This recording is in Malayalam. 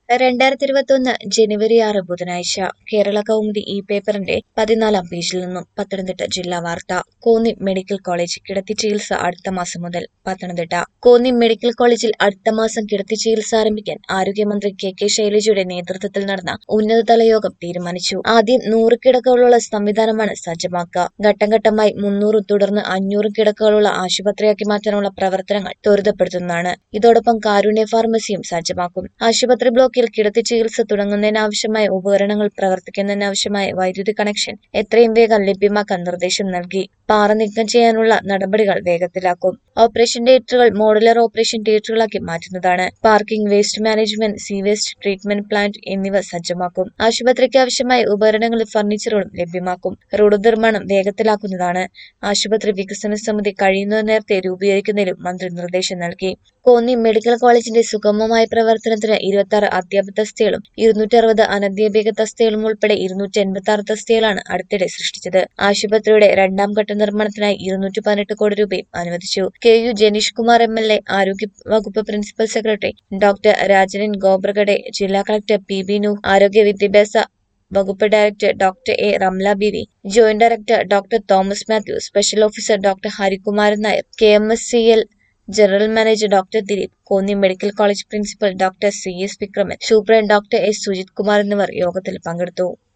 രണ്ടായിരത്തി ഇരുപത്തൊന്ന് ജനുവരി ആറ് ബുധനാഴ്ച കേരള കൗമുദി ഈ പേപ്പറിന്റെ പതിനാലാം പേജിൽ നിന്നും പത്തനംതിട്ട ജില്ലാ വാർത്ത കോന്നി മെഡിക്കൽ കോളേജ് കിടത്തി ചികിത്സ അടുത്ത മാസം മുതൽ പത്തനംതിട്ട കോന്നി മെഡിക്കൽ കോളേജിൽ അടുത്ത മാസം കിടത്തി ചികിത്സ ആരംഭിക്കാൻ ആരോഗ്യമന്ത്രി കെ കെ ശൈലജയുടെ നേതൃത്വത്തിൽ നടന്ന ഉന്നതതല യോഗം തീരുമാനിച്ചു ആദ്യം നൂറ് കിടക്കകളുള്ള സംവിധാനമാണ് സജ്ജമാക്കുക ഘട്ടം ഘട്ടമായി മുന്നൂറും തുടർന്ന് അഞ്ഞൂറും കിടക്കകളുള്ള ആശുപത്രിയാക്കി മാറ്റാനുള്ള പ്രവർത്തനങ്ങൾ ത്വരിതപ്പെടുത്തുന്നതാണ് ഇതോടൊപ്പം കാരുണ്യ ഫാർമസിയും സജ്ജമാക്കും ആശുപത്രി ബ്ലോക്കിൽ കിടത്തി ചികിത്സ തുടങ്ങുന്നതിനാവശ്യമായ ഉപകരണങ്ങൾ പ്രവർത്തിക്കുന്നതിനാവശ്യമായ വൈദ്യുതി കണക്ഷൻ എത്രയും വേഗം ലഭ്യമാക്കാൻ നിർദ്ദേശം നൽകി പാറ നീക്കം ചെയ്യാനുള്ള നടപടികൾ വേഗത്തിലാക്കും ഓപ്പറേഷൻ തിയേറ്ററുകൾ മോഡുലർ ഓപ്പറേഷൻ തിയേറ്ററുകളാക്കി മാറ്റുന്നതാണ് പാർക്കിംഗ് വേസ്റ്റ് മാനേജ്മെന്റ് സീ വേസ്റ്റ് ട്രീറ്റ്മെന്റ് പ്ലാന്റ് എന്നിവ സജ്ജമാക്കും ആശുപത്രിക്ക് ആവശ്യമായ ഉപകരണങ്ങളും ഫർണിച്ചറുകളും ലഭ്യമാക്കും റോഡ് നിർമ്മാണം വേഗത്തിലാക്കുന്നതാണ് ആശുപത്രി വികസന സമിതി കഴിയുന്നത് നേരത്തെ രൂപീകരിക്കുന്നതിലും മന്ത്രി നിർദ്ദേശം നൽകി കോന്നി മെഡിക്കൽ കോളേജിന്റെ സുഗമമായ പ്രവർത്തനത്തിന് ഇരുപത്തി ആറ് അധ്യാപക തസ്തികളും ഇരുന്നൂറ്റി അറുപത് അനധ്യാപക തസ്തികളും ഉൾപ്പെടെ ഇരുന്നൂറ്റി എൺപത്തി ആറ് തസ്തികളാണ് അടുത്തിടെ സൃഷ്ടിച്ചത് ആശുപത്രിയുടെ രണ്ടാം ഘട്ട നിർമ്മാണത്തിനായി ഇരുന്നൂറ്റി പതിനെട്ട് കോടി രൂപയും അനുവദിച്ചു K U Janeesh Kumar M L A ആരോഗ്യ വകുപ്പ് principal secretary doctor Rajanan Khobragade ജില്ലാ കളക്ടർ പി ബി നൂഹ് ആരോഗ്യ വിദ്യാഭ്യാസ വകുപ്പ് director doctor A Ramla Beevi joint director doctor Thomas Mathew special officer doctor Harikumaran Nair K M S C L general manager doctor Dileep Konni medical college principal doctor C S Vikraman superintendent doctor S Sujith Kumar എന്നിവർ യോഗത്തിൽ പങ്കെടുത്തു